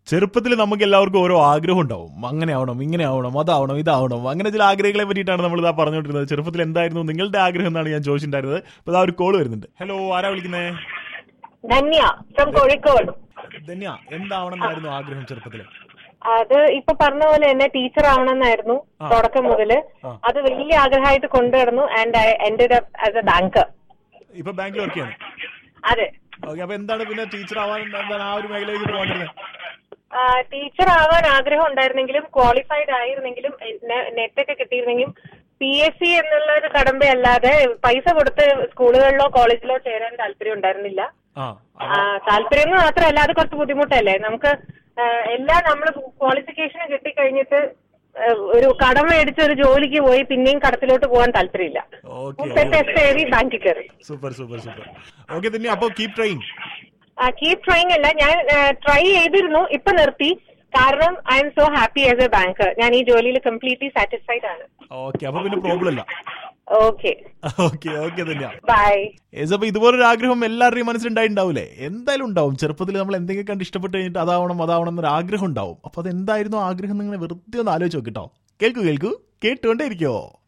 ചെറുപ്പത്തിൽ നമുക്ക് എല്ലാവർക്കും ഓരോ ആഗ്രഹം ഉണ്ടാവും അങ്ങനെ ആവണം ഇങ്ങനെ ആവണം അതാവണം ഇതാവണം അങ്ങനെ ചില ആഗ്രഹങ്ങളെ പറ്റിയിട്ടാണ് നമ്മൾ ഇതാ പറഞ്ഞുകൊണ്ടിരുന്നത് ചെറുപ്പത്തിൽ എന്തായിരുന്നു നിങ്ങളുടെ ആഗ്രഹം എന്നാണ് ഞാൻ ചോദിച്ചിട്ടുണ്ടായിരുന്നത് ഇപ്പൊ ഇതാ ഒരു കോൾ വരുന്നുണ്ട് ഹലോ ആരാ വിളിക്കുന്നേ ധന്യ ഫ്രം കോഴിക്കോട് ധന്യ എന്താവണം എന്നായിരുന്നു ആഗ്രഹം ചെറുപ്പത്തിൽ അത് ഇപ്പൊ പറഞ്ഞ പോലെ തന്നെ ടീച്ചർ ആവണമെന്നായിരുന്നു തുടക്കം മുതല് അത് വലിയ ആഗ്രഹമായിട്ട് കൊണ്ടുവരുന്നു and I end as a banker ഇപ്പൊ ബാങ്കിൽ വർക്ക് ചെയ്യണം അതെ ഓക്കെ അപ്പൊ എന്താണ് പിന്നെ ടീച്ചർ ആവാൻ എന്താണ് ആ ഒരു മേഖലയിലേക്ക് പോകാണ്ടിരുന്നത് ടീച്ചർ ആവാൻ ആഗ്രഹം ഉണ്ടായിരുന്നെങ്കിലും ക്വാളിഫൈഡ് ആയിരുന്നെങ്കിലും നെറ്റ് ഒക്കെ കിട്ടിയിരുന്നെങ്കിലും പി എസ് സി എന്നുള്ള ഒരു കടമ്പ അല്ലാതെ പൈസ കൊടുത്ത് സ്കൂളുകളിലോ കോളേജിലോ ചേരാൻ താല്പര്യം ഉണ്ടായിരുന്നില്ല ആ ആ, താല്പര്യം എന്ന് മാത്രമല്ല അത് കുറച്ച് ബുദ്ധിമുട്ടല്ലേ നമുക്ക് ആ, എല്ലാം നമ്മൾ ക്വാളിഫിക്കേഷൻ കിട്ടിക്കഴിഞ്ഞിട്ട് ആ, ഒരു കടം മേടിച്ച് ഒരു ജോലിക്ക് പോയി പിന്നെയും കടത്തിലോട്ട് പോകാൻ താല്പര്യമില്ല ഓക്കെ ടെസ്റ്റ് എഴുതി ബാങ്കിൽ കയറി super super super okay Dhanya അപ്പൊ കീപ് ട്രെയിൻ കീപ് ട്രൈങ് അല്ല ഞാൻ ട്രൈ ചെയ്തിരുന്നു ഇപ്പൊ നിർത്തി കാരണം I'm so happy as a banker ഞാൻ ഈ ജോലിയിൽ കംപ്ലീറ്റ്ലി സാറ്റിസ്ഫൈഡ് ആണ് ഓക്കെ അപ്പൊ പിന്നെ പ്രോബ്ലം ഇല്ല okay okay okay Dhanya bye ഏസ് അപ്പൊ ഇതുപോലൊരു ആഗ്രഹം എല്ലാവരുടെയും മനസ്സിലുണ്ടായിണ്ടാവൂലേ എന്തായാലും ഉണ്ടാവും ചെറുപ്പത്തിൽ നമ്മൾ എന്തെങ്കിലും കണ്ട് ഇഷ്ടപ്പെട്ട് കഴിഞ്ഞിട്ട് അതാവണം അതാവണം എന്നൊരു ആഗ്രഹം ഉണ്ടാവും അപ്പൊ അത് എന്തായിരുന്നു ആഗ്രഹം നിങ്ങൾ വെറുതെ ഒന്ന് ആലോചിച്ച് നോക്കിട്ടോ കേൾക്കൂ കേൾക്കൂ കേട്ടുകൊണ്ടേ ഇരിക്കോ